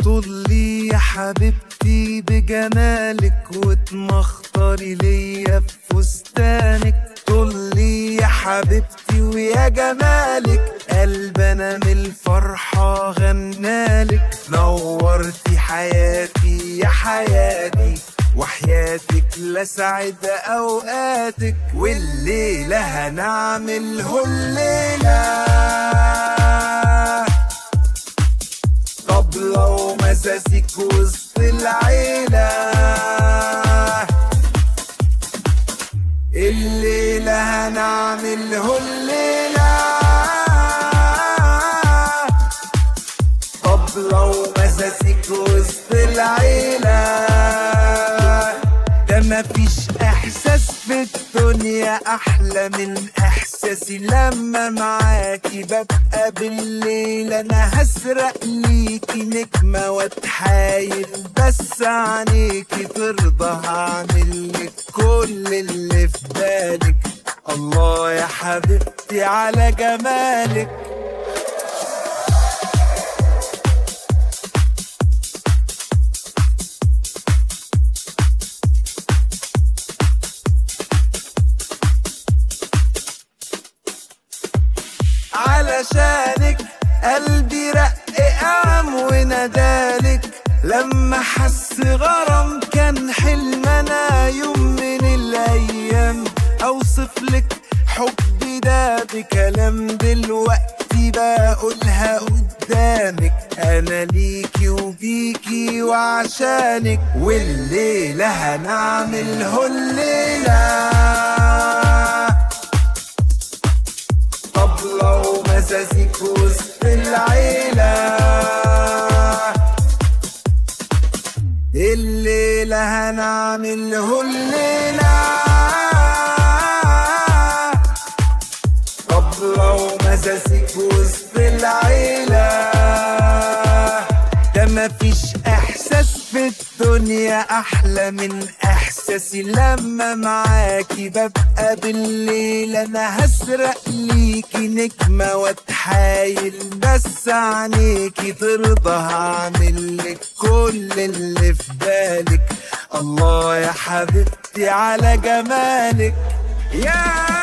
طلي يا حبيبتي بجمالك وتمخطري ليا في فستانك طلي يا حبيبتي ويا جمالك قلب انا من الفرحة غنالك نورتي حياتي يا حياتي وحياتك لسعد اوقاتك والليلة هنعمله الليلة طبلة ومزازيك وسط العيلة الليلة هنعمله الليلة طبلة ومزازيك وسط العيلة ده مفيش احساس في الدنيا احلى من احساسي لما معاكي ببقى بالليل انا هسرق ليكي نجمة واتحايل بس عينيكي ترضى هعملك كل اللي في بالك الله يا حبيبتي على جمالك علشانك قلبي رق قام وندالك لما حس غرام كان حلم انا يوم من الايام اوصف لك حبي ده بكلام دلوقتي بقولها قدامك انا ليكي وبيكي وعشانك والليله هنعمله الليله طبلة ومزازيك وسط العيلة الليلة هنعمله الليلة طبلة ومزازيك وسط العيلة ده مفيش احساس في الدنيا احلى من احساسي لما معاكي ببقى بالليل انا هسرق ليكي نجمة واتحايل بس عينيكي ترضى هعملك كل اللي في بالك الله يا حبيبتي على جمالك يا